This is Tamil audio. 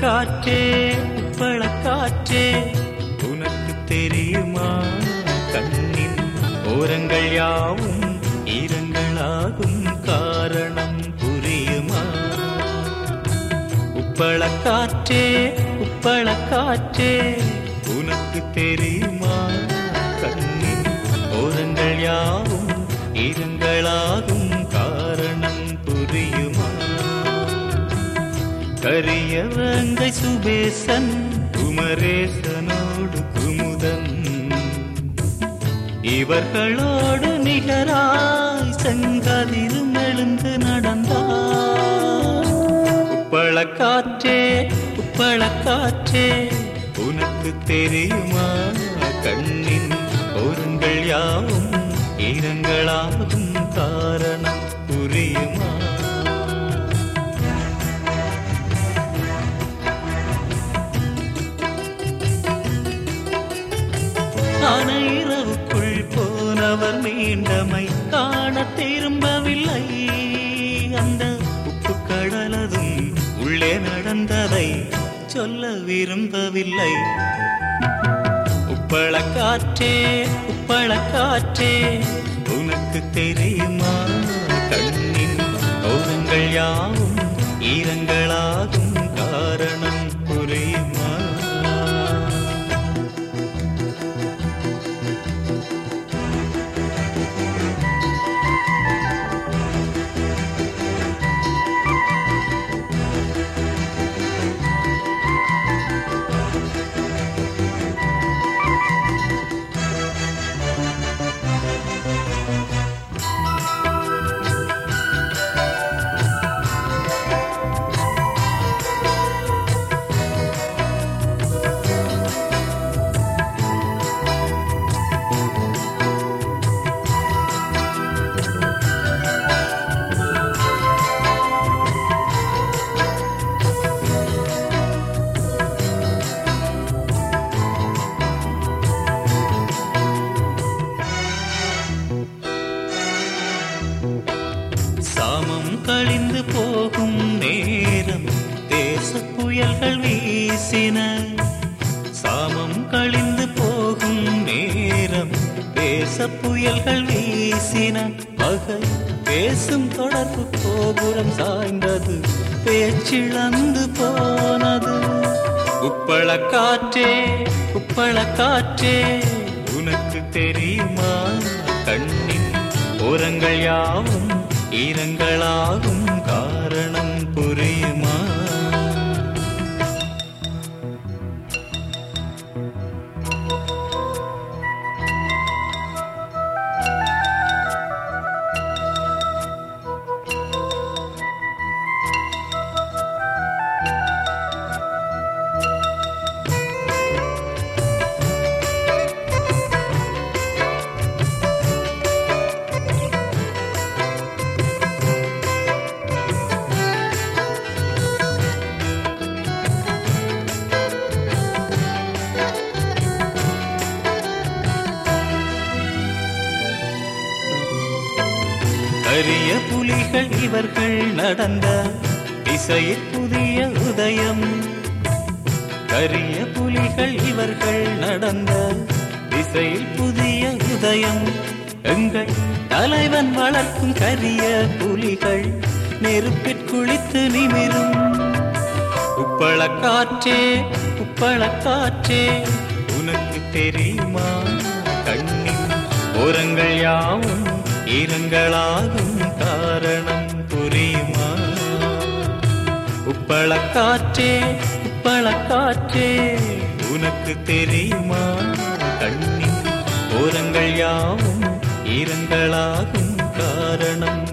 உப்பளக்காற்றே உப்பளக்காற்றே உனக்கு தெரியுமா கண்ணின் ஓரங்கள் யாவும் ஈரங்களாகும் காரணம் புரியுமா உப்பளக்காற்றே உப்பளக்காற்றே உனக்கு தெரியுமா கண்ணின் ஓரங்கள் யாவும் ஈரங்களாகும் காரணம் புரியுமா கரியவங்கை சுபேசன் குமரேசனோடு குமுதன் இவர்களோடு நிகராய் செங்கதிரும் எழுந்து நடந்தார் உப்பளக்காற்றே உப்பளக்காற்றே உனக்கு தெரியுமா கண்ணின் ஓரங்கள் யாவும் ஈரங்களாகும் காரணம் புரியுமா ஆன இரவுக்குள் போனவர் மீண்டமை காண திரும்பவில்லை அந்த உப்பு கடலதும் உள்ளே நடந்ததை சொல்ல விரும்பவில்லை உப்பளக்காற்றே உப்பளக்காற்றே உனக்கு தெரியுமா கண்ணின் ஓரங்கள் யாவும் ஈரங்களாகும் காரணம் புரியுமா சாமம் கழிந்து போகும் நேரம் தேச புயல்கள் வீசின சாமம் கழிந்து போகும் நேரம் தேச புயல்கள் வீசின பகை பேசும் தொடர்பு கோபுரம் சாய்ந்தது பேச்சிழந்து போனது உப்பளக்காற்றே உப்பளக்காற்றே உனக்கு தெரியுமா கண்ணின் ஓரங்கள் யாவும் ஈரங்களாகும் காரணம் புரியுமா கரிய புலிகள் இவர்கள் நடந்த திசையில் புதிய உதயம் கரிய புலிகள் இவர்கள் நடந்த திசையில் புதிய உதயம் எங்கள் தலைவன் வளர்க்கும் கரிய புலிகள் நெருப்பிற் குளித்து நிமிரும் உப்பளக்காற்றே உப்பளக்காற்றே உனக்கு தெரியுமா கண்ணின் ஓரங்கள் யாவும் ஈரங்களாகும் காரணம் புரியுமா உப்பளக்காற்றே உப்பளக்காற்றே உனக்கு தெரியுமா கண்ணின் ஓரங்கள் யாவும் ஈரங்களாகும் காரணம்